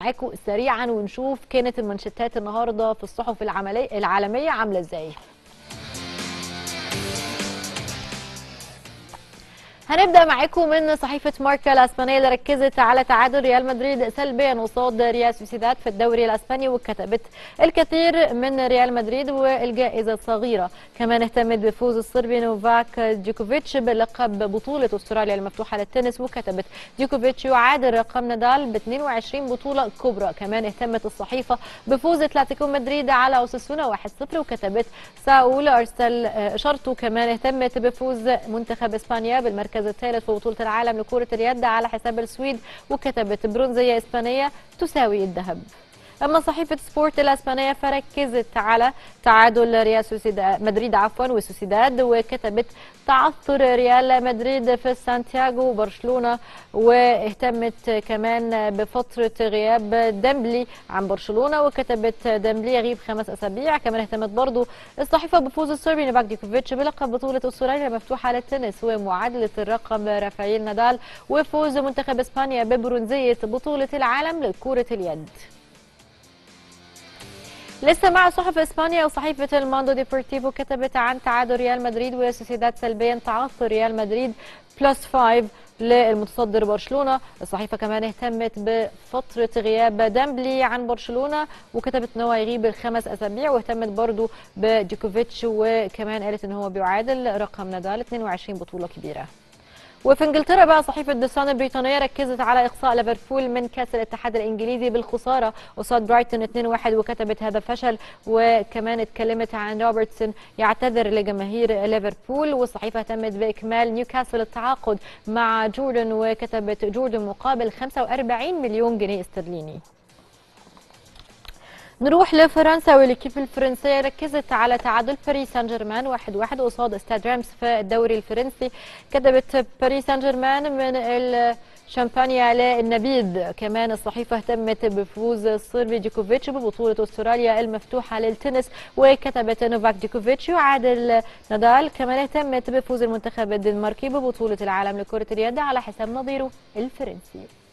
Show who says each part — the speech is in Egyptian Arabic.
Speaker 1: معاكم سريعا ونشوف كانت المانشيتات النهارده في الصحف العملية العالميه عامله ازاي هنبدا معاكم من صحيفه ماركا الاسبانيه اللي ركزت على تعادل ريال مدريد سلبيا قصاد ريال سوسيداد في الدوري الاسباني وكتبت الكثير من ريال مدريد والجائزه الصغيره كمان اهتمت بفوز الصربي نوفاك جوكوفيتش بلقب بطوله استراليا المفتوحه للتنس وكتبت جوكوفيتش يعادل رقم نادال ب 22 بطوله كبرى كمان اهتمت الصحيفه بفوز اتلتيكو مدريد على اوساسونا 1-0 وكتبت ساول ارسل شرطه كمان اهتمت بفوز منتخب اسبانيا بالمركز المركز الثالث في بطولة العالم لكرة اليد على حساب السويد وكتبت برونزية إسبانية تساوي الذهب أما صحيفة سبورت الأسبانية فركزت على تعادل ريال سوسيداد مدريد عفوا وسوسيداد وكتبت تعثر ريال مدريد في سانتياغو وبرشلونة واهتمت كمان بفترة غياب ديمبلي عن برشلونة وكتبت ديمبلي يغيب خمس أسابيع كمان اهتمت برضو الصحيفة بفوز الصربي نوفاك ديكوفيتش بلقب بطولة أستراليا المفتوحة للتنس ومعادلة الرقم رافائيل نادال وفوز منتخب إسبانيا ببرونزية بطولة العالم لكرة اليد لسه مع صحف اسبانيا وصحيفه الماندو ديبورتيفو كتبت عن تعادل ريال مدريد وسوسيداد سلبيا تعثر ريال مدريد بلس 5 للمتصدر برشلونه، الصحيفه كمان اهتمت بفتره غياب ديمبلي عن برشلونه وكتبت ان هو هيغيب الخمس اسابيع واهتمت برضو بديكوفيتش وكمان قالت ان هو بيعادل رقم نادال 22 بطوله كبيره. وفي انجلترا بقى صحيفه ذا سان البريطانيه ركزت على اقصاء ليفربول من كاس الاتحاد الانجليزي بالخساره قصاد برايتون 2-1 وكتبت هذا فشل وكمان اتكلمت عن روبرتسون يعتذر لجماهير ليفربول والصحيفه اهتمت باكمال نيوكاسل التعاقد مع جوردن وكتبت جوردن مقابل 45 مليون جنيه استرليني نروح لفرنسا والكيف الفرنسيه ركزت على تعادل باريس سان جيرمان 1-1 واحد واحد قصاد استاد رامس في الدوري الفرنسي كتبت باريس سان جيرمان من الشامبانيا للنبيذ كمان الصحيفه اهتمت بفوز الصربي ديكوفيتش ببطوله استراليا المفتوحه للتنس وكتبت نوفاك ديكوفيتش يعادل نادال كمان اهتمت بفوز المنتخب الدنماركي ببطوله العالم لكره اليد على حساب نظيره الفرنسي